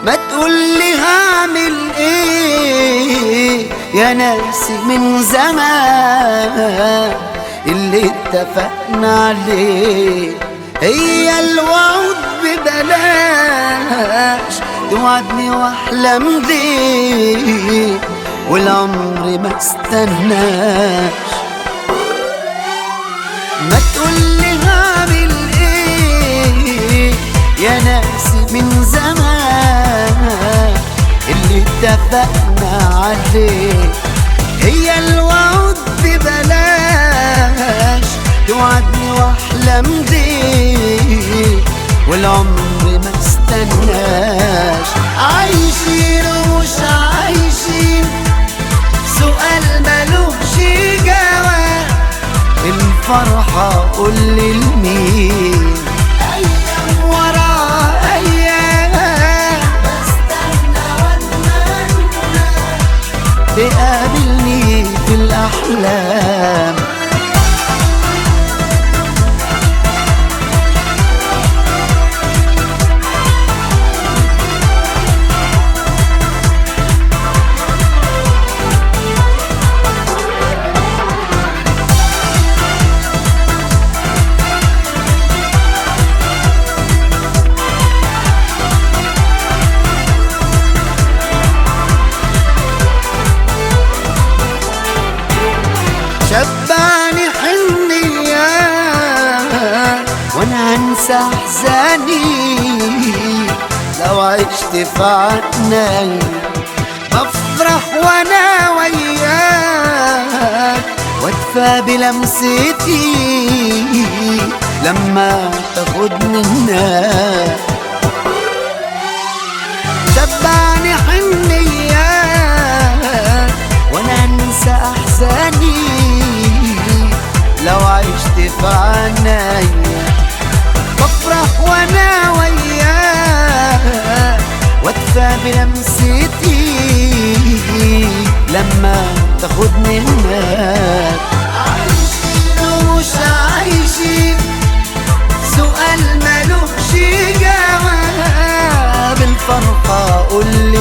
ما تقولي هعمل ايه يا ناسي من زمان اللي اتفقنا عليه هي الوعود ببلاش توعدني واحلم ليه والعمر ما استناش ما تقولي هعمل ايه يا ناسي من زمان اللي اتفقنا عليه هي الوعود ببلاش توعدني واحلم ليه والعمر ما استناش عايشين ومش عايشين سؤال ملوش جواب الفرحة قول لي لمين أيام ورا أيام بستنى وأتمنى تقابلني في الأحلام شبعني حنية وانا هنسى احزاني لو عشت في عناي بفرح وانا وياك وادفى بلمستي لما تاخدني هناك شبعني حنية وانا انسى احزاني لو عشت في عناي بفرح وانا وياك وادفى بلمستي لما تاخدني هناك عايشين ومش عايشين سؤال ملوش جواب الفرحة قول لي